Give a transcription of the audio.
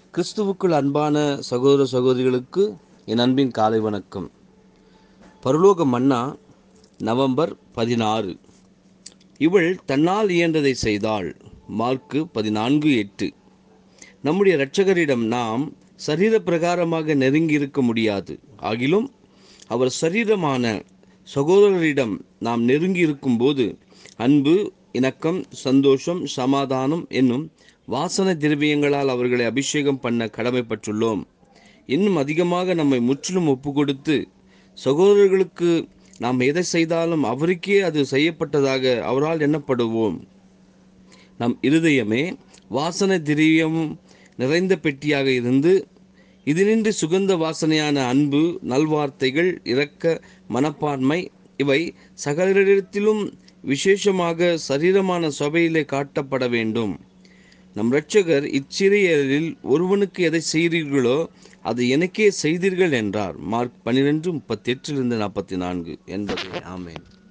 கிறிஸ்துவுக்குள் அன்பான சகோதர சகோதரிகளுக்கு என் அன்பின் காலை வணக்கம் பரலோக மன்னா நவம்பர் பதினாறு இவள் தன்னால் இயன்றதை செய்தாள் மார்க்கு பதினான்கு எட்டு நம்முடைய இரட்சகரிடம் நாம் சரீர பிரகாரமாக நெருங்கி இருக்க முடியாது ஆகிலும் அவர் சரீரமான சகோதரரிடம் நாம் நெருங்கி இருக்கும்போது அன்பு இணக்கம் சந்தோஷம் சமாதானம் என்னும் வாசன திரவியங்களால் அவர்களை அபிஷேகம் பண்ண கடமைப்பட்டுள்ளோம் இன்னும் அதிகமாக நம்மை முற்றிலும் ஒப்பு கொடுத்து சகோதரர்களுக்கு நாம் எதை செய்தாலும் அவருக்கே அது செய்யப்பட்டதாக அவரால் எண்ணப்படுவோம் நம் இருதயமே வாசன திரவியம் நிறைந்த பெட்டியாக இருந்து இதினின்று சுகந்த வாசனையான அன்பு நல்வார்த்தைகள் இரக்க மனப்பான்மை இவை சகலரிடத்திலும் விசேஷமாக சரீரமான சபையிலே காட்டப்பட வேண்டும் நம் இரட்சகர் இச்சிறியரில் ஒருவனுக்கு எதை செய்தீர்களோ அது எனக்கே செய்தீர்கள் என்றார் மார்க் பன்னிரெண்டு முப்பத்தி எட்டிலிருந்து நாற்பத்தி நான்கு என்பதே ஆமேன்